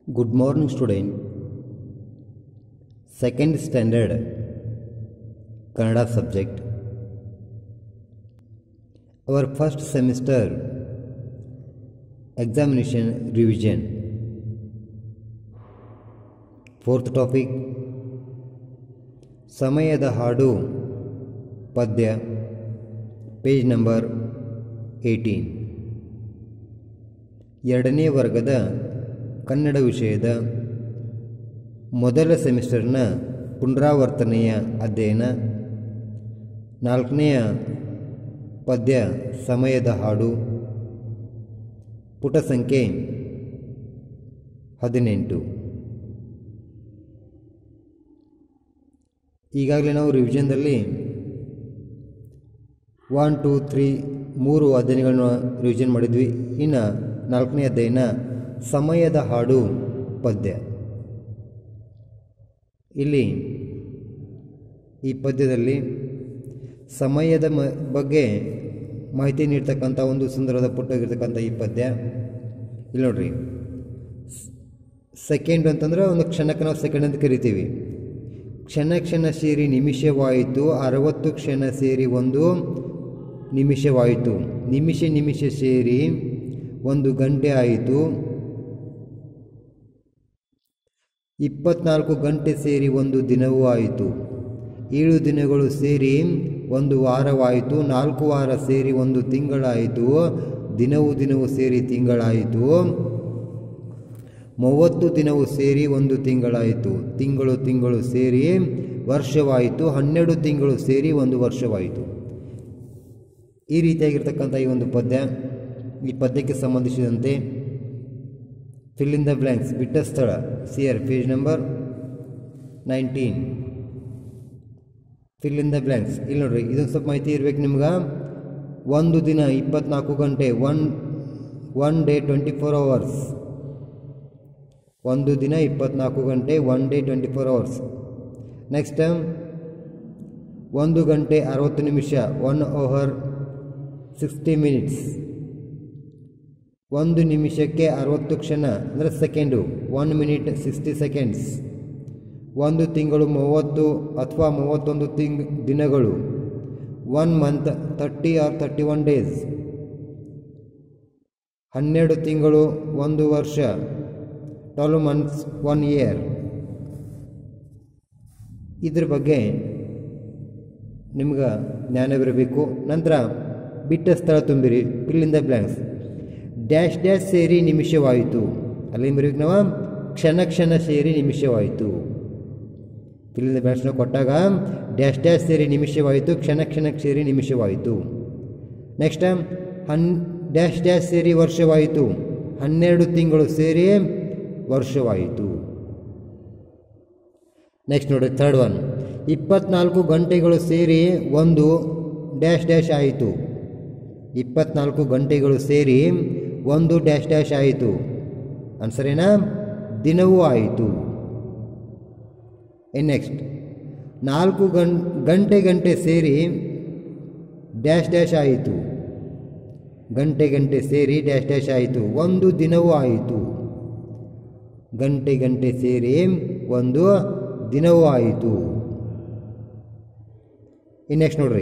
Good morning, student. Second standard Kannada subject. Our first semester examination revision. Fourth topic ಸಮಯದ ಹಾಡು ಪದ್ಯ page number eighteen ಎರಡನೇ ವರ್ಗದ ಕನ್ನಡ ವಿಷಯದ ಮೊದಲ ಸೆಮಿಸ್ಟರ್ನ ಪುನರಾವರ್ತನೆಯ ಅಧ್ಯಯನ ನಾಲ್ಕನೆಯ ಪದ್ಯ ಸಮಯದ ಹಾಡು ಪುಟ ಸಂಖ್ಯೆ ಹದಿನೆಂಟು ಈಗಾಗಲೇ ನಾವು ರಿವಿಷನ್ದಲ್ಲಿ ಒನ್ ಟೂ ತ್ರೀ ಮೂರು ಅಧ್ಯಯನಗಳನ್ನು ರಿವಿಷನ್ ಮಾಡಿದ್ವಿ ಇನ್ನು ನಾಲ್ಕನೇ ಅಧ್ಯಯನ ಸಮಯದ ಹಾಡು ಪದ್ಯ ಇಲ್ಲಿ ಈ ಪದ್ಯದಲ್ಲಿ ಸಮಯದ ಮ ಬಗ್ಗೆ ಮಾಹಿತಿ ನೀಡ್ತಕ್ಕಂಥ ಒಂದು ಸುಂದರವಾದ ಪುಟ್ಟಗಿರ್ತಕ್ಕಂಥ ಈ ಪದ್ಯ ಇಲ್ಲಿ ನೋಡ್ರಿ ಸೆಕೆಂಡ್ ಅಂತಂದ್ರೆ ಒಂದು ಕ್ಷಣಕ್ಕೆ ನಾವು ಸೆಕೆಂಡ್ ಅಂತ ಕರಿತೀವಿ ಕ್ಷಣ ಕ್ಷಣ ಸೇರಿ ನಿಮಿಷವಾಯಿತು ಅರವತ್ತು ಕ್ಷಣ ಸೇರಿ ಒಂದು ನಿಮಿಷವಾಯಿತು ನಿಮಿಷ ನಿಮಿಷ ಸೇರಿ ಒಂದು ಗಂಟೆ ಆಯಿತು ಇಪ್ಪತ್ನಾಲ್ಕು ಗಂಟೆ ಸೇರಿ ಒಂದು ದಿನವೂ ಆಯಿತು ಏಳು ದಿನಗಳು ಸೇರಿ ಒಂದು ವಾರವಾಯಿತು ನಾಲ್ಕು ವಾರ ಸೇರಿ ಒಂದು ತಿಂಗಳಾಯಿತು ದಿನವೂ ದಿನವೂ ಸೇರಿ ತಿಂಗಳಾಯಿತು ಮೂವತ್ತು ದಿನವೂ ಸೇರಿ ಒಂದು ತಿಂಗಳಾಯಿತು ತಿಂಗಳು ತಿಂಗಳು ಸೇರಿ ವರ್ಷವಾಯಿತು ಹನ್ನೆರಡು ತಿಂಗಳು ಸೇರಿ ಒಂದು ವರ್ಷವಾಯಿತು ಈ ರೀತಿಯಾಗಿರ್ತಕ್ಕಂಥ ಈ ಒಂದು ಪದ್ಯ ಈ ಪದ್ಯಕ್ಕೆ ಸಂಬಂಧಿಸಿದಂತೆ ಫಿಲ್ ಇನ್ ದ ಬ್ಲ್ಯಾಂಕ್ಸ್ ಬಿಟ್ಟ ಸ್ಥಳ ಸಿಯರ್ page number nineteen fill in the blanks ಇಲ್ಲಿ ನೋಡ್ರಿ ಇದೊಂದು ಸ್ವಲ್ಪ ಮಾಹಿತಿ ಇರ್ಬೇಕು ನಿಮ್ಗೆ ಒಂದು ದಿನ ಇಪ್ಪತ್ನಾಲ್ಕು ಗಂಟೆ one one day twenty four hours ಒಂದು ದಿನ ಇಪ್ಪತ್ನಾಲ್ಕು ಗಂಟೆ one day twenty four hours next ಒಂದು ಗಂಟೆ ಅರವತ್ತು ನಿಮಿಷ ಒನ್ ಓವರ್ ಸಿಕ್ಸ್ಟಿ ಮಿನಿಟ್ಸ್ ಒಂದು ನಿಮಿಷಕ್ಕೆ ಅರವತ್ತು ಕ್ಷಣ ಅಂದರೆ second one minute sixty seconds ಒಂದು ತಿಂಗಳು ಮೂವತ್ತು ಅಥವಾ ಮೂವತ್ತೊಂದು ತಿಂಗ್ ದಿನಗಳು one month thirty or thirty one days ಹನ್ನೆರಡು ತಿಂಗಳು ಒಂದು ವರ್ಷ ಟ್ವೆಲ್ವ್ ಮಂತ್ಸ್ ಒನ್ ಇಯರ್ ಇದ್ರ ಬಗ್ಗೆ ನಿಮ್ಗೆ ಜ್ಞಾನವಿರಬೇಕು ನಂತರ ಬಿಟ್ಟ ಸ್ಥಳ ತುಂಬಿರಿ ಫಿಲ್ಲಿಂದ ಬ್ಲ್ಯಾಂಕ್ಸ್ ಡ್ಯಾಶ್ ಡ್ಯಾಶ್ ಸೇರಿ ನಿಮಿಷವಾಯಿತು ಅಲ್ಲಿ ಬರೀಬೇಕು ನಾವು ಕ್ಷಣ ಕ್ಷಣ ಸೇರಿ ನಿಮಿಷವಾಯಿತು ಫಿಲ್ಲಿಂದ ಬ್ಲ್ಯಾಂಕ್ಸ್ನ ಕೊಟ್ಟಾಗ ಡ್ಯಾಶ್ ಡ್ಯಾಶ್ ಸೇರಿ ನಿಮಿಷವಾಯಿತು ಕ್ಷಣ ಕ್ಷಣಕ್ಕೆ ಸೇರಿ ನಿಮಿಷವಾಯಿತು ನೆಕ್ಸ್ಟ್ ಹನ್ ಡ್ಯಾಶ್ ಡ್ಯಾಶ್ ಸೇರಿ ವರ್ಷವಾಯಿತು ಹನ್ನೆರಡು ತಿಂಗಳು ಸೇರಿ ವರ್ಷವಾಯಿತು ನೆಕ್ಸ್ಟ್ ನೋಡಿ ಥರ್ಡ್ ಒನ್ ಇಪ್ಪತ್ನಾಲ್ಕು ಗಂಟೆಗಳು ಸೇರಿ ಒಂದು ಡ್ಯಾಶ್ ಡ್ಯಾಶ್ ಆಯಿತು ಇಪ್ಪತ್ನಾಲ್ಕು ಗಂಟೆಗಳು ಸೇರಿ ಒಂದು ಡ್ಯಾಶ್ ಡ್ಯಾಶ್ ಆಯಿತು ಆನ್ಸರ್ ಏನಾ ದಿನವೂ ಆಯಿತು ಇನ್ನು ನೆಕ್ಸ್ಟ್ ನಾಲ್ಕು ಗಂ ಗಂಟೆ ಗಂಟೆ ಸೇರಿ ಡ್ಯಾಶ್ ಡ್ಯಾಶ್ ಆಯಿತು ಗಂಟೆ ಗಂಟೆ ಸೇರಿ ಡ್ಯಾಶ್ ಡ್ಯಾಶ್ ಆಯಿತು ಒಂದು ದಿನವೂ ಆಯಿತು ಗಂಟೆ ಗಂಟೆ ಸೇರಿ ಒಂದು ದಿನವೂ ಆಯಿತು ಇನ್ನು ನೆಕ್ಸ್ಟ್ ನೋಡ್ರಿ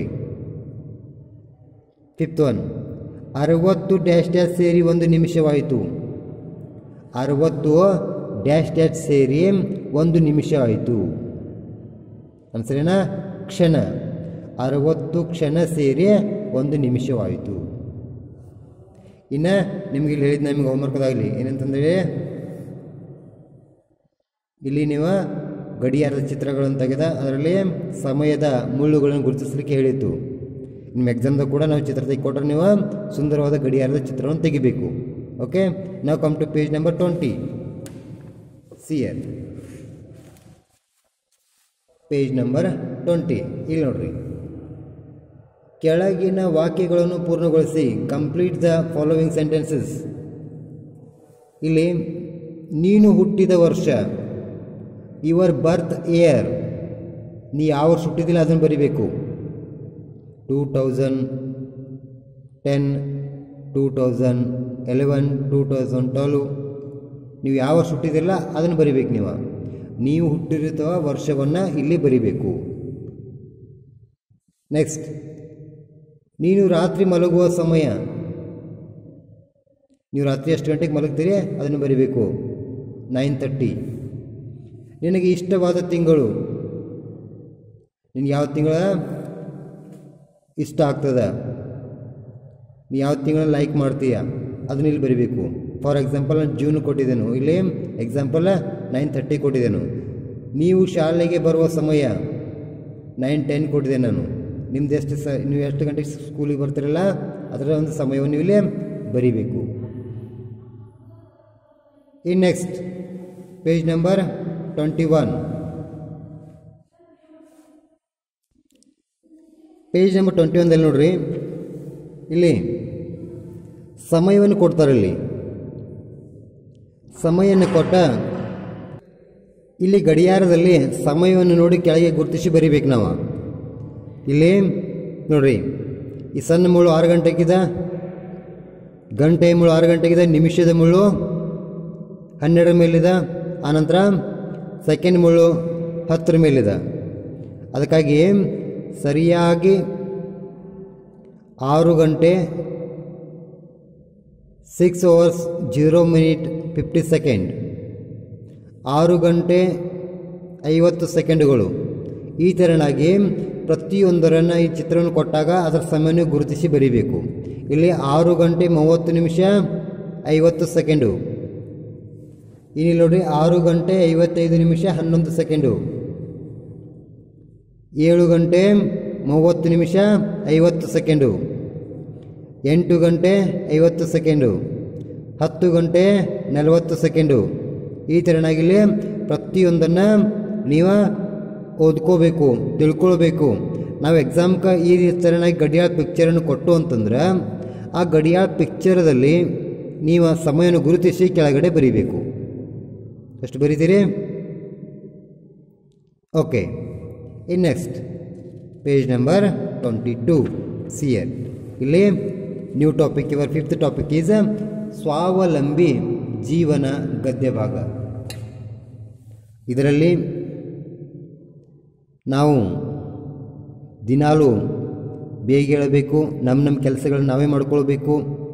ಫಿಫ್ತ್ ಒನ್ ಅರವತ್ತು ಡ್ಯಾಶ್ ಡ್ಯಾಶ್ ಸೇರಿ ಒಂದು ನಿಮಿಷವಾಯಿತು ಅರವತ್ತು ಡ್ಯಾಶ್ ಡ್ಯಾಶ್ ಸೇರಿ ಒಂದು ನಿಮಿಷ ಆಯಿತು ಅನ್ಸರೇನಾ ಕ್ಷಣ ಅರವತ್ತು ಕ್ಷಣ ಸೇರಿ ಒಂದು ನಿಮಿಷವಾಯಿತು ಇನ್ನು ನಿಮ್ಗೆ ಇಲ್ಲಿ ಹೇಳಿದ ನಿಮ್ಗೆ ಹೋಮ್ವರ್ಕ್ದಾಗಲಿ ಏನಂತಂದರೆ ಇಲ್ಲಿ ನೀವು ಗಡಿಯಾರದ ಚಿತ್ರಗಳನ್ನು ತೆಗೆದ ಅದರಲ್ಲಿ ಸಮಯದ ಮುಳ್ಳುಗಳನ್ನು ಗುರುತಿಸಲಿಕ್ಕೆ ಹೇಳಿತ್ತು ನಿಮ್ಮ ಎಕ್ಸಾಮ್ದಾಗ ಕೂಡ ನಾವು ಚಿತ್ರ ತೆಗೆದುಕೊಟ್ರೆ ನೀವು ಸುಂದರವಾದ ಗಡಿಯಾರದ ಚಿತ್ರವನ್ನು ತೆಗಿಬೇಕು ಓಕೆ ನಾವು come to page number twenty see here page number twenty ಇಲ್ಲಿ ನೋಡ್ರಿ ಕೆಳಗಿನ ವಾಕ್ಯಗಳನ್ನು ಪೂರ್ಣಗೊಳಿಸಿ ಕಂಪ್ಲೀಟ್ ದ ಫಾಲೋವಿಂಗ್ ಸೆಂಟೆನ್ಸಸ್ ಇಲ್ಲಿ ನೀನು ಹುಟ್ಟಿದ ವರ್ಷ ಯುವರ್ ಬರ್ತ್ ಇಯರ್ ನೀ ಯಾವ ವರ್ಷ ಹುಟ್ಟಿದಿಲ್ಲ ಅದನ್ನು ಬರಿಬೇಕು two thousand ten two thousand eleven two thousand twelve ನೀವು ಯಾವ ವರ್ಷ ಹುಟ್ಟಿದಿರಲ್ಲ ಅದನ್ನು ಬರಿಬೇಕು ನೀವು ನೀವು ಹುಟ್ಟಿರುವ ವರ್ಷವನ್ನು ಇಲ್ಲಿ ಬರಿಬೇಕು ನೆಕ್ಸ್ಟ್ ನೀನು ರಾತ್ರಿ ಮಲಗುವ ಸಮಯ ನೀವು ರಾತ್ರಿ ಎಷ್ಟು ಗಂಟೆಗೆ ಮಲಗ್ತೀರಿ ಅದನ್ನು ಬರಿಬೇಕು ನೈನ್ ತರ್ಟಿ ನಿನಗೆ ಇಷ್ಟವಾದ ತಿಂಗಳು ನಿನಗೆ ಯಾವ ತಿಂಗಳ ಇಷ್ಟ ಆಗ್ತದ ನೀ ಯಾವ ತಿಂಗಳ ಲೈಕ್ ಮಾಡ್ತೀಯ ಅದನ್ನ ಇಲ್ಲಿ ಬರಿಬೇಕು ಫಾರ್ ಎಕ್ಸಾಂಪಲ್ ನಾನು ಜೂನ್ ಕೊಟ್ಟಿದ್ದೇನು ಇಲ್ಲಿ ಎಕ್ಸಾಂಪಲ್ ನೈನ್ ತರ್ಟಿ ಕೊಟ್ಟಿದ್ದೇನು ನೀವು ಶಾಲೆಗೆ ಬರುವ ಸಮಯ ನೈನ್ ಟೆನ್ ಕೊಟ್ಟಿದ್ದೆ ನಾನು ನಿಮ್ದು ಎಷ್ಟು ಸ ನೀವು ಎಷ್ಟು ಗಂಟೆಗೆ ಸ್ಕೂಲಿಗೆ ಬರ್ತೀರಲ್ಲ ಅದರ ಒಂದು ಸಮಯವನ್ನು ನೀವು ಇಲ್ಲೇ ಬರಿಬೇಕು in next page number twenty one page number twenty ಒನ್ದಲ್ಲಿ ನೋಡ್ರಿ ಇಲ್ಲಿ ಸಮಯವನ್ನು ಕೊಡ್ತಾರೆ ಇಲ್ಲಿ ಸಮಯವನ್ನು ಕೊಟ್ಟ ಇಲ್ಲಿ ಗಡಿಯಾರದಲ್ಲಿ ಸಮಯವನ್ನು ನೋಡಿ ಕೆಳಗೆ ಗುರುತಿಸಿ ಬರಿಬೇಕು ನಾವು ಇಲ್ಲಿ ನೋಡ್ರಿ ಈ ಸಣ್ಣ ಮುಳ್ಳು ಆರು ಗಂಟೆಗಿದ ಗಂಟೆಯ ಮುಳ್ಳು ಆರು ಗಂಟೆಗಿದೆ ನಿಮಿಷದ ಮುಳ್ಳು ಹನ್ನೆರಡರ ಮೇಲಿದೆ ಆನಂತರ ಸೆಕೆಂಡ್ ಮುಳ್ಳು ಹತ್ತರ ಮೇಲಿದೆ ಅದಕ್ಕಾಗಿ ಸರಿಯಾಗಿ ಆರು ಗಂಟೆ six hours zero minute fifty second ಆರು ಗಂಟೆ ಐವತ್ತು ಸೆಕೆಂಡುಗಳು ಈ ತೆರನಾಗಿ ಪ್ರತಿಯೊಂದರನ್ನು ಈ ಚಿತ್ರವನ್ನು ಕೊಟ್ಟಾಗ ಅದರ ಸಮಯವನ್ನು ಗುರುತಿಸಿ ಬರೀಬೇಕು ಇಲ್ಲಿ ಆರು ಗಂಟೆ ಮೂವತ್ತು ನಿಮಿಷ ಐವತ್ತು ಸೆಕೆಂಡು ಇಲ್ಲಿ ನೋಡಿ ಆರು ಗಂಟೆ ಐವತ್ತೈದು ನಿಮಿಷ ಹನ್ನೊಂದು ಸೆಕೆಂಡು ಏಳು ಗಂಟೆ ಮೂವತ್ತು ನಿಮಿಷ ಐವತ್ತು ಸೆಕೆಂಡು ಎಂಟು ಗಂಟೆ ಐವತ್ತು ಸೆಕೆಂಡು ಹತ್ತು ಗಂಟೆ ನಲವತ್ತು ಸೆಕೆಂಡು ಈ ಥರನಾಗಿಲ್ಲಿ ಪ್ರತಿಯೊಂದನ್ನು ನೀವು ಓದ್ಕೋಬೇಕು ತಿಳ್ಕೊಳ್ಬೇಕು ನಾವು ಎಕ್ಸಾಮ್ಗೆ ಈ ಥರನಾಗಿ ಗಡಿಯಾಳ ಪಿಕ್ಚರನ್ನು ಕೊಟ್ಟು ಅಂತಂದ್ರೆ ಆ ಗಡಿಯಾಳ ಪಿಕ್ಚರದಲ್ಲಿ ನೀವು ಆ ಸಮಯವನ್ನು ಗುರುತಿಸಿ ಕೆಳಗಡೆ ಬರೀಬೇಕು ಎಷ್ಟು ಬರೀತೀರಿ okay in next page number twenty two see here ಇಲ್ಲಿ ನ್ಯೂ ಟಾಪಿಕ್ ಇವರ್ ಫಿಫ್ತ್ ಟಾಪಿಕ್ ಈಸ್ ಸ್ವಾವಲಂಬಿ ಜೀವನ ಗದ್ಯ ಭಾಗ ಇದರಲ್ಲಿ ನಾವು ದಿನಾಲೂ ಬೇಗ ಹೇಳಬೇಕು ನಮ್ಮ ನಮ್ಮ ಕೆಲಸಗಳನ್ನ ನಾವೇ ಮಾಡ್ಕೊಳ್ಬೇಕು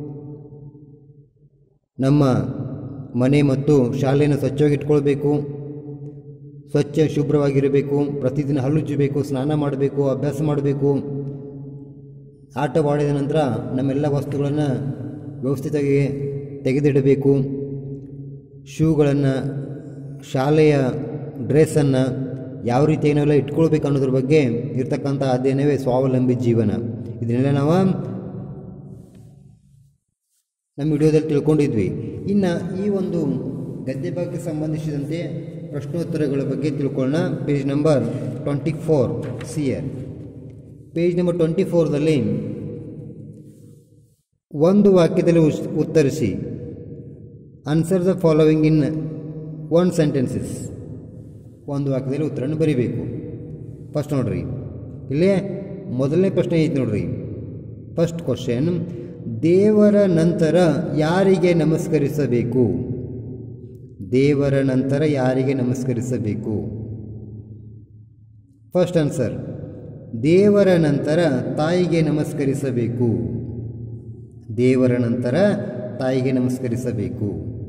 ನಮ್ಮ ಮನೆ ಮತ್ತು ಶಾಲೆಯನ್ನು ಸ್ವಚ್ಛವಾಗಿ ಇಟ್ಕೊಳ್ಬೇಕು ಸ್ವಚ್ಛ ಶುಭ್ರವಾಗಿರಬೇಕು ಪ್ರತಿದಿನ ಹಲ್ಲುಜ್ಜಬೇಕು ಸ್ನಾನ ಮಾಡಬೇಕು ಅಭ್ಯಾಸ ಮಾಡಬೇಕು ಆಟವಾಡಿದ ನಂತರ ನಮ್ಮೆಲ್ಲ ವಸ್ತುಗಳನ್ನು ವ್ಯವಸ್ಥಿತವಾಗಿ ತೆಗೆದಿಡಬೇಕು ಶೂಗಳನ್ನು ಶಾಲೆಯ ಡ್ರೆಸ್ಸನ್ನು ಯಾವ ರೀತಿ ನಾವೆಲ್ಲ ಇಟ್ಕೊಳ್ಬೇಕು ಅನ್ನೋದ್ರ ಬಗ್ಗೆ ಇರ್ತಕ್ಕಂಥ ಅಧ್ಯಯನವೇ ಸ್ವಾವಲಂಬಿ ಜೀವನ ಇದನ್ನೆಲ್ಲ ನಾವು ನಮ್ಮ ವಿಡಿಯೋದಲ್ಲಿ ತಿಳ್ಕೊಂಡಿದ್ವಿ ಇನ್ನು ಈ ಒಂದು ಗದ್ಯ ಭಾಗಕ್ಕೆ ಸಂಬಂಧಿಸಿದಂತೆ ಪ್ರಶ್ನೋತ್ತರಗಳ ಬಗ್ಗೆ ತಿಳ್ಕೊಳ್ಳೋಣ page number twenty four see here page number twenty ಫೋರ್ದಲ್ಲಿ ಒಂದು ವಾಕ್ಯದಲ್ಲಿ ಉಸ್- ಉತ್ತರಿಸಿ answer the following in one sentences ಒಂದು ವಾಕ್ಯದಲ್ಲಿ ಉತ್ತರವನ್ನು ಬರಿಬೇಕು ಫಸ್ಟ್ ನೋಡ್ರಿ ಇಲ್ಲೇ ಮೊದಲನೇ ಪ್ರಶ್ನೆ ಐತೆ ನೋಡ್ರಿ ಫಸ್ಟ್ ಕ್ವಶನ್ ದೇವರ ನಂತರ ಯಾರಿಗೆ ನಮಸ್ಕರಿಸಬೇಕು ದೇವರ ನಂತರ ಯಾರಿಗೆ ನಮಸ್ಕರಿಸಬೇಕು ಫಸ್ಟ್ ಆನ್ಸರ್ ದೇವರ ನಂತರ ತಾಯಿಗೆ ನಮಸ್ಕರಿಸಬೇಕು ದೇವರ ನಂತರ ತಾಯಿಗೆ ನಮಸ್ಕರಿಸಬೇಕು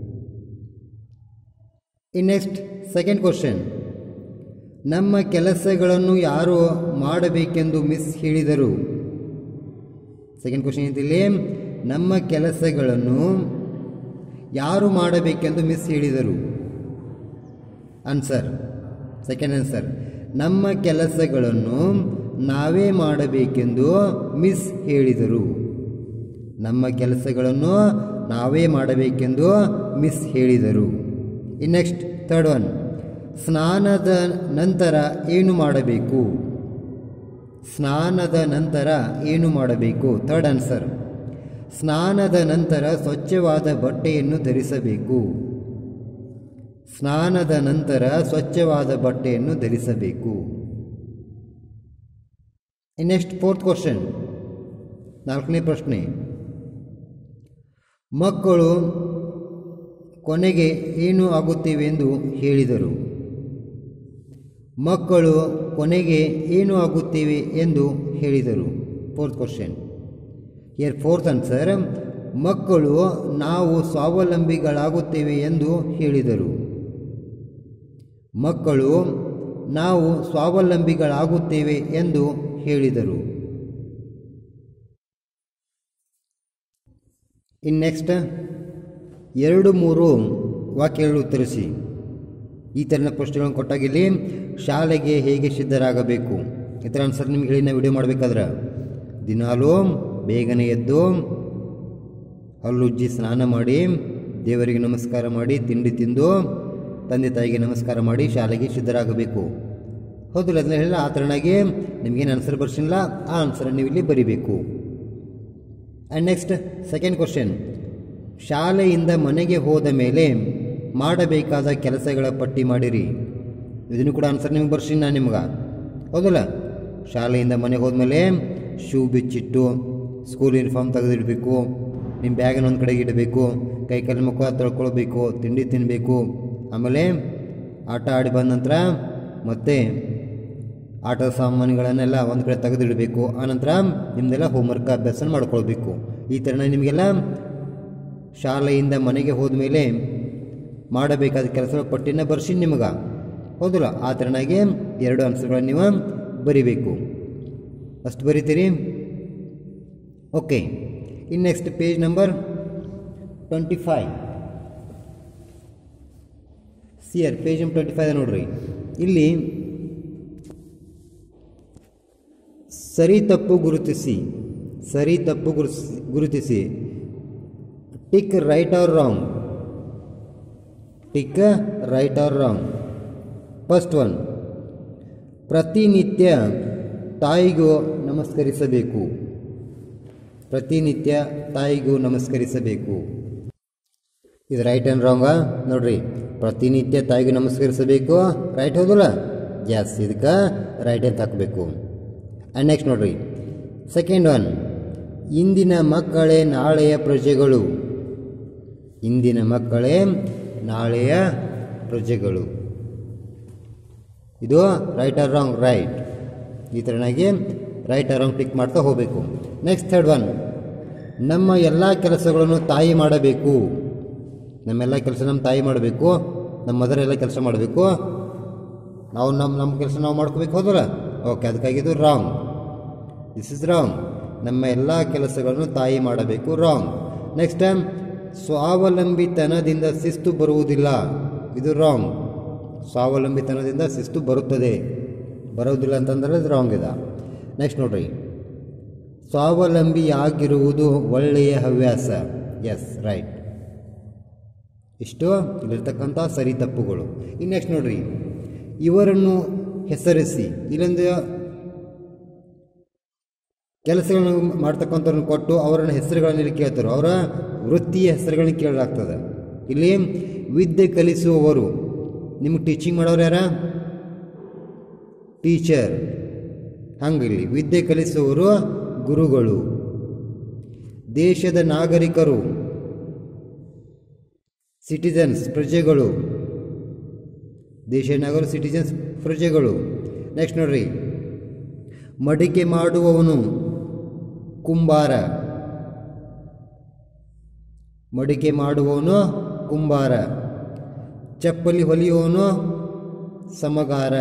ಇನ್ ನೆಕ್ಸ್ಟ್ ಸೆಕೆಂಡ್ ಕ್ವಶನ್ ನಮ್ಮ ಕೆಲಸಗಳನ್ನು ಯಾರು ಮಾಡಬೇಕೆಂದು ಮಿಸ್ ಹೇಳಿದರು ಸೆಕೆಂಡ್ ಕ್ವಶನ್ ಇದಿಲ್ಲಿ ನಮ್ಮ ಕೆಲಸಗಳನ್ನು ಯಾರು ಮಾಡಬೇಕೆಂದು ಮಿಸ್ ಹೇಳಿದರು ಆನ್ಸರ್ ಸೆಕೆಂಡ್ ಆನ್ಸರ್ ನಮ್ಮ ಕೆಲಸಗಳನ್ನು ನಾವೇ ಮಾಡಬೇಕೆಂದು ಮಿಸ್ ಹೇಳಿದರು ನಮ್ಮ ಕೆಲಸಗಳನ್ನು ನಾವೇ ಮಾಡಬೇಕೆಂದು ಮಿಸ್ ಹೇಳಿದರು ಇನ್ ನೆಕ್ಸ್ಟ್ ಥರ್ಡ್ ಒನ್ ಸ್ನಾನದ ನಂತರ ಏನು ಮಾಡಬೇಕು ಸ್ನಾನದ ನಂತರ ಏನು ಮಾಡಬೇಕು ಥರ್ಡ್ ಆನ್ಸರ್ ಸ್ನಾನದ ನಂತರ ಸ್ವಚ್ಛವಾದ ಬಟ್ಟೆಯನ್ನು ಧರಿಸಬೇಕು ಸ್ನಾನದ ನಂತರ ಸ್ವಚ್ಛವಾದ ಬಟ್ಟೆಯನ್ನು ಧರಿಸಬೇಕು ನೆಕ್ಸ್ಟ್ ಫೋರ್ತ್ ಕ್ವಶನ್ ನಾಲ್ಕನೇ ಪ್ರಶ್ನೆ ಮಕ್ಕಳು ಕೊನೆಗೆ ಏನು ಆಗುತ್ತೇವೆ ಎಂದು ಹೇಳಿದರು ಮಕ್ಕಳು ಕೊನೆಗೆ ಏನು ಆಗುತ್ತೇವೆ ಎಂದು ಹೇಳಿದರು fourth question here fourth answer ಮಕ್ಕಳು ನಾವು ಸ್ವಾವಲಂಬಿಗಳಾಗುತ್ತೇವೆ ಎಂದು ಹೇಳಿದರು ಮಕ್ಕಳು ನಾವು ಸ್ವಾವಲಂಬಿಗಳಾಗುತ್ತೇವೆ ಎಂದು ಹೇಳಿದರು ಇನ್ನು ನೆಕ್ಸ್ಟ್ ಎರಡು ಮೂರು ವಾಕ್ಯಗಳು ಉತ್ತರಿಸಿ ಈ ಥರನ ಪ್ರಶ್ನೆಗಳನ್ನು ಕೊಟ್ಟಾಗ ಇಲ್ಲಿ ಶಾಲೆಗೆ ಹೇಗೆ ಸಿದ್ಧರಾಗಬೇಕು ಈ ಥರ ಆನ್ಸರ್ ನಿಮ್ಗೆ ಹೇಳಿ ನಾವು ವಿಡಿಯೋ ಮಾಡಬೇಕಾದ್ರೆ ದಿನಾಲೂ ಬೇಗನೆ ಎದ್ದು ಹಲ್ಲುಜ್ಜಿ ಸ್ನಾನ ಮಾಡಿ ದೇವರಿಗೆ ನಮಸ್ಕಾರ ಮಾಡಿ ತಿಂಡಿ ತಿಂದು ತಂದೆ ತಾಯಿಗೆ ನಮಸ್ಕಾರ ಮಾಡಿ ಶಾಲೆಗೆ ಸಿದ್ಧರಾಗಬೇಕು ಹೌದಿಲ್ಲ ಅದನ್ನ ಹೇಳಿಲ್ಲ ಆ ಥರನಾಗಿ ನಿಮಗೇನು ಆನ್ಸರ್ ಬರ್ಸಿಲ್ಲ ಆ ಆನ್ಸರ್ ನೀವು ಇಲ್ಲಿ ಬರಿಬೇಕು ಆ್ಯಂಡ್ ನೆಕ್ಸ್ಟ್ ಸೆಕೆಂಡ್ ಕ್ವಶನ್ ಶಾಲೆಯಿಂದ ಮನೆಗೆ ಹೋದ ಮೇಲೆ ಮಾಡಬೇಕಾದ ಕೆಲಸಗಳ ಪಟ್ಟಿ ಮಾಡಿರಿ ಇದನ್ನು ಕೂಡ ಆನ್ಸರ್ ನಿಮ್ಗೆ ಬರ್ಸಿ ನಾನು ನಿಮ್ಗೆ ಹೌದಲ್ಲ ಶಾಲೆಯಿಂದ ಮನೆಗೆ ಹೋದ್ಮೇಲೆ ಶೂ ಬಿಚ್ಚಿಟ್ಟು ಸ್ಕೂಲ್ ಯೂನಿಫಾರ್ಮ್ ತೆಗೆದಿಡಬೇಕು ನಿಮ್ಮ ಬ್ಯಾಗನ್ನು ಒಂದು ಕಡೆಗೆ ಇಡಬೇಕು ಕೈ ಕಾಲು ಮುಖ ತೊಳ್ಕೊಳ್ಬೇಕು ತಿಂಡಿ ತಿನ್ನಬೇಕು ಆಮೇಲೆ ಆಟ ಆಡಿ ಬಂದ ನಂತರ ಮತ್ತೆ ಆಟದ ಸಾಮಾನುಗಳನ್ನೆಲ್ಲ ಒಂದು ಕಡೆ ತೆಗೆದಿಡಬೇಕು ಆನಂತರ ನಿಮ್ಮದೆಲ್ಲ ಹೋಮ್ವರ್ಕ್ ಅಭ್ಯಾಸ ಮಾಡ್ಕೊಳ್ಬೇಕು ಈ ಥರನ ನಿಮಗೆಲ್ಲ ಶಾಲೆಯಿಂದ ಮನೆಗೆ ಹೋದ್ಮೇಲೆ ಮಾಡಬೇಕಾದ ಕೆಲಸಗಳ ಪಟ್ಟಿನ ಬರ್ಸಿ ನಿಮಗೆ ಹೌದಲ್ಲ ಆ ಥರನಾಗಿ ಎರಡು ಆನ್ಸರ್ಗಳನ್ನು ನೀವು ಬರಿಬೇಕು ಅಷ್ಟು ಬರಿತೀರಿ ಓಕೆ ಇನ್ನು next page number twenty five see here page number twenty five ನೋಡ್ರಿ ಇಲ್ಲಿ ಸರಿ ತಪ್ಪು ಗುರುತಿಸಿ ಸರಿ ತಪ್ಪು ಗುರುತಿಸಿ ಗುರುತಿಸಿ tick right or wrong tick right or wrong first one ಪ್ರತಿನಿತ್ಯ ತಾಯಿಗೂ ನಮಸ್ಕರಿಸಬೇಕು ಪ್ರತಿನಿತ್ಯ ತಾಯಿಗೂ ನಮಸ್ಕರಿಸಬೇಕು ಇದು ರೈಟ್ ಆ್ಯಂಡ್ ರಾಂಗಾ ನೋಡ್ರಿ ಪ್ರತಿನಿತ್ಯ ತಾಯಿಗೂ ನಮಸ್ಕರಿಸಬೇಕು ರೈಟ್ ಹೌದಲ್ಲ ಎಸ್ ಇದಕ್ಕೆ ರೈಟ್ ಅಂತ ಹಾಕಬೇಕು ಆ್ಯಂಡ್ ನೆಕ್ಸ್ಟ್ ನೋಡ್ರಿ ಸೆಕೆಂಡ್ ಒನ್ ಇಂದಿನ ಮಕ್ಕಳೇ ನಾಳೆಯ ಪ್ರಜೆಗಳು ಇಂದಿನ ಮಕ್ಕಳೇ ನಾಳೆಯ ಪ್ರಜೆಗಳು ಇದು ರೈಟ್ ಆರ್ ರಾಂಗ್ ರೈಟ್ ಈ ಥರನಾಗಿ ರೈಟ್ ಆರ್ ರಾಂಗ್ ಟಿಕ್ ಮಾಡ್ತಾ ಹೋಗಬೇಕು ನೆಕ್ಸ್ಟ್ ಥರ್ಡ್ ಒನ್ ನಮ್ಮ ಎಲ್ಲ ಕೆಲಸಗಳನ್ನು ತಾಯಿ ಮಾಡಬೇಕು ನಮ್ಮೆಲ್ಲ ಕೆಲಸ ನಮ್ಮ ತಾಯಿ ಮಾಡಬೇಕು ನಮ್ಮ ಮದರ್ ಎಲ್ಲ ಕೆಲಸ ಮಾಡಬೇಕು ನಾವು ನಮ್ಮ ನಮ್ಮ ಕೆಲಸ ನಾವು ಮಾಡ್ಕೋಬೇಕು ಹೋದಲ್ಲ ಓಕೆ ಅದಕ್ಕಾಗಿ ಇದು ರಾಂಗ್ ದಿಸ್ ಇಸ್ ರಾಂಗ್ ನಮ್ಮ ಎಲ್ಲ ಕೆಲಸಗಳನ್ನು ತಾಯಿ ಮಾಡಬೇಕು ರಾಂಗ್ ನೆಕ್ಸ್ಟ್ ಟೈಮ್ ಸ್ವಾವಲಂಬಿತನದಿಂದ ಶಿಸ್ತು ಬರುವುದಿಲ್ಲ ಇದು ರಾಂಗ್ ಸ್ವಾವಲಂಬಿತನದಿಂದ ಶಿಸ್ತು ಬರುತ್ತದೆ ಬರೋದಿಲ್ಲ ಅಂತಂದರೆ ಇದು ರಾಂಗ್ ಇದೆ ನೆಕ್ಸ್ಟ್ ನೋಡ್ರಿ ಸ್ವಾವಲಂಬಿಯಾಗಿರುವುದು ಒಳ್ಳೆಯ ಹವ್ಯಾಸ ಎಸ್ ರೈಟ್ ಇಷ್ಟು ಇಲ್ಲಿರ್ತಕ್ಕಂಥ ಸರಿ ತಪ್ಪುಗಳು ಇನ್ನು ನೆಕ್ಸ್ಟ್ ನೋಡ್ರಿ ಇವರನ್ನು ಹೆಸರಿಸಿ ಇಲ್ಲೊಂದು ಕೆಲಸಗಳನ್ನು ಮಾಡ್ತಕ್ಕಂಥವ್ರನ್ನ ಕೊಟ್ಟು ಅವರನ್ನ ಹೆಸರುಗಳನ್ನು ಇಲ್ಲಿ ಕೇಳ್ತಾರೆ ಅವರ ವೃತ್ತಿಯ ಹೆಸರುಗಳನ್ನ ಕೇಳಲಾಗ್ತದೆ ಇಲ್ಲಿ ವಿದ್ಯೆ ಕಲಿಸುವವರು ನಿಮ್ಗೆ ಟೀಚಿಂಗ್ ಮಾಡೋರು ಯಾರ ಟೀಚರ್ ಹಂಗಿಲ್ಲಿ ವಿದ್ಯೆ ಕಲಿಸುವವರು ಗುರುಗಳು ದೇಶದ ನಾಗರಿಕರು ಸಿಟಿಜನ್ಸ್ ಪ್ರಜೆಗಳು ದೇಶದ ನಾಗರಿಕ ಸಿಟಿಜನ್ಸ್ ಪ್ರಜೆಗಳು ನೆಕ್ಸ್ಟ್ ನೋಡ್ರಿ ಮಡಿಕೆ ಮಾಡುವವನು ಕುಂಬಾರ ಮಡಿಕೆ ಮಾಡುವವನು ಕುಂಬಾರ ಚಪ್ಪಲಿ ಹೊಲಿಯುವವನು ಸಮಗಾರ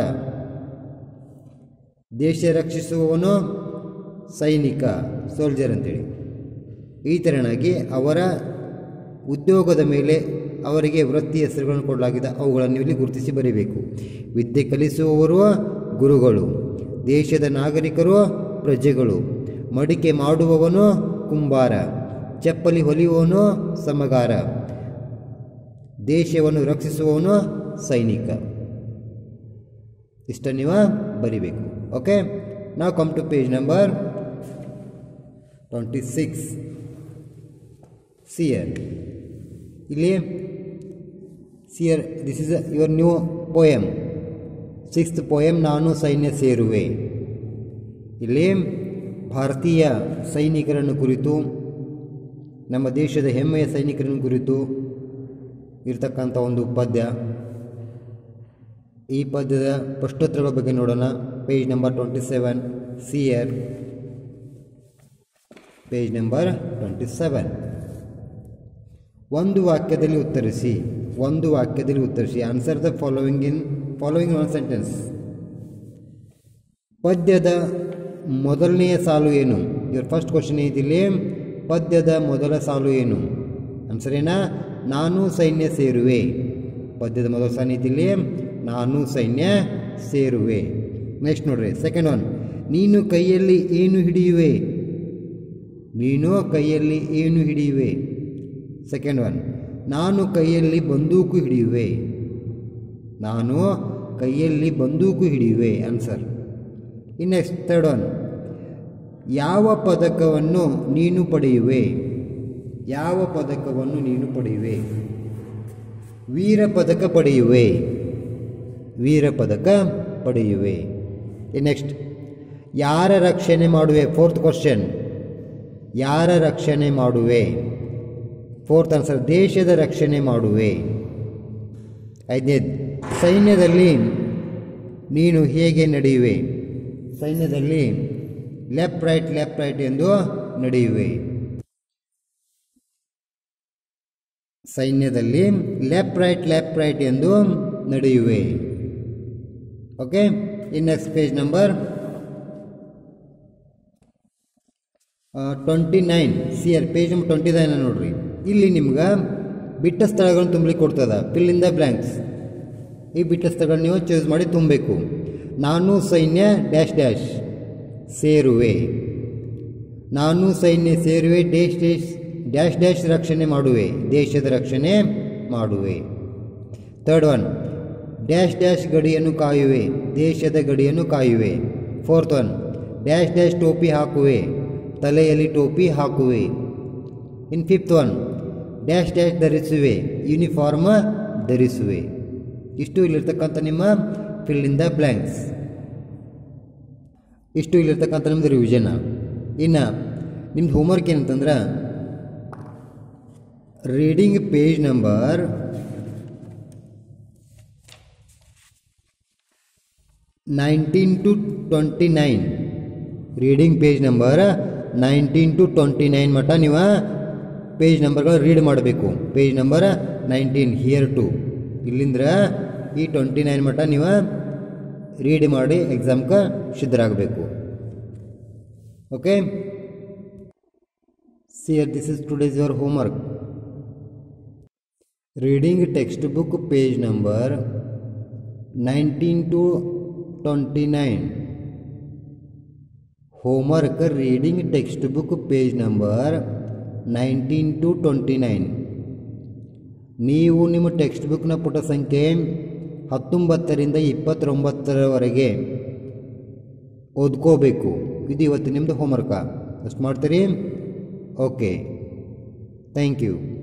ದೇಶ ರಕ್ಷಿಸುವವನು ಸೈನಿಕ ಸೋಲ್ಜರ್ ಅಂತೇಳಿ ಈ ಥರನಾಗಿ ಅವರ ಉದ್ಯೋಗದ ಮೇಲೆ ಅವರಿಗೆ ವೃತ್ತಿ ಹೆಸರುಗಳನ್ನು ಕೊಡಲಾಗಿದೆ ಅವುಗಳನ್ನು ಇಲ್ಲಿ ಗುರುತಿಸಿ ಬರೀಬೇಕು ವಿದ್ಯೆ ಕಲಿಸುವವರು ಗುರುಗಳು ದೇಶದ ನಾಗರಿಕರು ಪ್ರಜೆಗಳು ಮಡಿಕೆ ಮಾಡುವವನು ಕುಂಬಾರ ಚಪ್ಪಲಿ ಹೊಲಿಯುವವನು ಸಮಗಾರ ದೇಶವನ್ನು ರಕ್ಷಿಸುವವನು ಸೈನಿಕ ಇಷ್ಟ ನೀವು ಬರಿಬೇಕು ಓಕೆ ನಾವು come to page number twenty six see here ಇಲ್ಲಿ see here this is your new poem sixth poem ನಾನು ಸೈನ್ಯ ಸೇರುವೆ ಇಲ್ಲಿ ಭಾರತೀಯ ಸೈನಿಕರನ್ನು ಕುರಿತು ನಮ್ಮ ದೇಶದ ಹೆಮ್ಮೆಯ ಸೈನಿಕರನ್ನು ಕುರಿತು ಇರ್ತಕ್ಕಂಥ ಒಂದು ಪದ್ಯ ಈ ಪದ್ಯದ ಪ್ರಶ್ನೋತ್ತರಗಳ ಬಗ್ಗೆ ನೋಡೋಣ page number twenty seven see here page number twenty seven ಒಂದು ವಾಕ್ಯದಲ್ಲಿ ಉತ್ತರಿಸಿ ಒಂದು ವಾಕ್ಯದಲ್ಲಿ ಉತ್ತರಿಸಿ answer the following in following one sentence ಪದ್ಯದ ಮೊದಲನೆಯ ಸಾಲು ಏನು ಇವ್ರ ಫಸ್ಟ್ ಕ್ವಶನ್ ಇದಿಲ್ಲಿ ಪದ್ಯದ ಮೊದಲ ಸಾಲು ಏನು ಆನ್ಸರ್ ಏನಾ ನಾನು ಸೈನ್ಯ ಸೇರುವೆ ಪದ್ಯದ ಮೊದಲ ಸಾಲು ಇದಿಲ್ಲಿ ನಾನು ಸೈನ್ಯ ಸೇರುವೆ ನೆಕ್ಸ್ಟ್ ನೋಡ್ರಿ ಸೆಕೆಂಡ್ ಒನ್ ನೀನು ಕೈಯಲ್ಲಿ ಏನು ಹಿಡಿಯುವೆ ನೀನು ಕೈಯಲ್ಲಿ ಏನು ಹಿಡಿಯುವೆ ಸೆಕೆಂಡ್ ಒನ್ ನಾನು ಕೈಯಲ್ಲಿ ಬಂದೂಕು ಹಿಡಿಯುವೆ ನಾನು ಕೈಯಲ್ಲಿ ಬಂದೂಕು ಹಿಡಿಯುವೆ ಆನ್ಸರ್ ಇನ್ನು ನೆಕ್ಸ್ಟ್ ಥರ್ಡ್ ಒನ್ ಯಾವ ಪದಕವನ್ನು ನೀನು ಪಡೆಯುವೆ ಯಾವ ಪದಕವನ್ನು ನೀನು ಪಡೆಯುವೆ ವೀರ ಪದಕ ಪಡೆಯುವೆ ವೀರ ಪದಕ ಪಡೆಯುವೆ ನೆಕ್ಸ್ಟ್ ಯಾರ ರಕ್ಷಣೆ ಮಾಡುವೆ ಫೋರ್ತ್ ಕ್ವಶನ್ ಯಾರ ರಕ್ಷಣೆ ಮಾಡುವೆ ಫೋರ್ತ್ ಆನ್ಸರ್ ದೇಶದ ರಕ್ಷಣೆ ಮಾಡುವೆ ಐದನೇದು ಸೈನ್ಯದಲ್ಲಿ ನೀನು ಹೇಗೆ ನಡೆಯುವೆ ಸೈನ್ಯದಲ್ಲಿ ಲೆಫ್ಟ್ ರೈಟ್ ಲೆಫ್ಟ್ ರೈಟ್ ಎಂದು ನಡೆಯುವೆ ಸೈನ್ಯದಲ್ಲಿ ಲೆಫ್ಟ್ ರೈಟ್ ಲೆಫ್ಟ್ ರೈಟ್ ಎಂದು ನಡೆಯುವೆ okay in next page number twenty nine see here page number twenty nine ನೋಡ್ರಿ ಇಲ್ಲಿ ನಿಮ್ಗೆ ಬಿಟ್ಟ ಸ್ಥಳಗಳನ್ನು ತುಂಬಲಿಕ್ಕೆ ಕೊಡ್ತದ ಫಿಲ್ ಇನ್ ದ ಬ್ಲ್ಯಾಂಕ್ಸ್ ಈ ಬಿಟ್ಟ ಸ್ಥಳಗಳನ್ನ ನೀವು ಚೂಸ್ ಮಾಡಿ ತುಂಬಬೇಕು ನಾನು ಸೈನ್ಯ ಡ್ಯಾಶ್ ಡ್ಯಾಶ್ ಸೇರುವೆ ನಾನು ಸೈನ್ಯ ಸೇರುವೆ ಡ್ಯಾಶ್ ಡ್ಯಾಶ್ ಡ್ಯಾಶ್ ಡ್ಯಾಶ್ ರಕ್ಷಣೆ ಮಾಡುವೆ ದೇಶದ ರಕ್ಷಣೆ ಮಾಡುವೆ ಥರ್ಡ್ ಒನ್ ಡ್ಯಾಶ್ ಡ್ಯಾಶ್ ಗಡಿಯನ್ನು ಕಾಯುವೆ ದೇಶದ ಗಡಿಯನ್ನು ಕಾಯುವೆ ಫೋರ್ತ್ ಒನ್ ಡ್ಯಾಶ್ ಡ್ಯಾಶ್ ಟೋಪಿ ಹಾಕುವೆ ತಲೆಯಲ್ಲಿ ಟೋಪಿ ಹಾಕುವೆ in fifth one dash dash ಧರಿಸುವೆ ಯೂನಿಫಾರ್ಮ್ ಧರಿಸುವೆ ಇಷ್ಟು ಇಲ್ಲಿರ್ತಕ್ಕಂಥ ನಿಮ್ಮ ಫಿಲ್ ಇನ್ ದ ಬ್ಲ್ಯಾಂಕ್ಸ್ ಇಷ್ಟು ಇಲ್ಲಿರ್ತಕ್ಕಂಥ ನಿಮ್ಮದು ರಿವಿಷನ್ ಇನ್ನು ನಿಮ್ದು ಹೋಮ್ವರ್ಕ್ ಏನಂತಂದ್ರೆ reading page number nineteen to twenty nine reading page number nineteen to twenty nine ಮಟ್ಟ ನೀವು ಪೇಜ್ ನಂಬರ್ಗಳು ರೀಡ್ ಮಾಡಬೇಕು page number nineteen here to ಇಲ್ಲಿಂದ್ರ ಈ ಟ್ವೆಂಟಿ ನೈನ್ ಮಟ್ಟ ನೀವು ರೀಡ್ ಮಾಡಿ ಎಕ್ಸಾಮ್ಗೆ ಸಿದ್ಧರಾಗಬೇಕು okay see here this is today's your homework reading textbook page number nineteen to twenty nine homework reading textbook page number nineteen to twenty nine ನೀವು ನಿಮ್ಮ text ಬುಕ್ನ ಪುಟ ಸಂಖ್ಯೆ ಹತ್ತೊಂಬತ್ತರಿಂದ ಇಪ್ಪತ್ತೊಂಬತ್ತರವರೆಗೆ ಓದ್ಕೋಬೇಕು ಇದು ಇವತ್ತು ನಿಮ್ಮದು ಹೋಮ್ವರ್ಕ ಅಷ್ಟು ಮಾಡ್ತೀರಿ ಓಕೆ ಥ್ಯಾಂಕ್ ಯು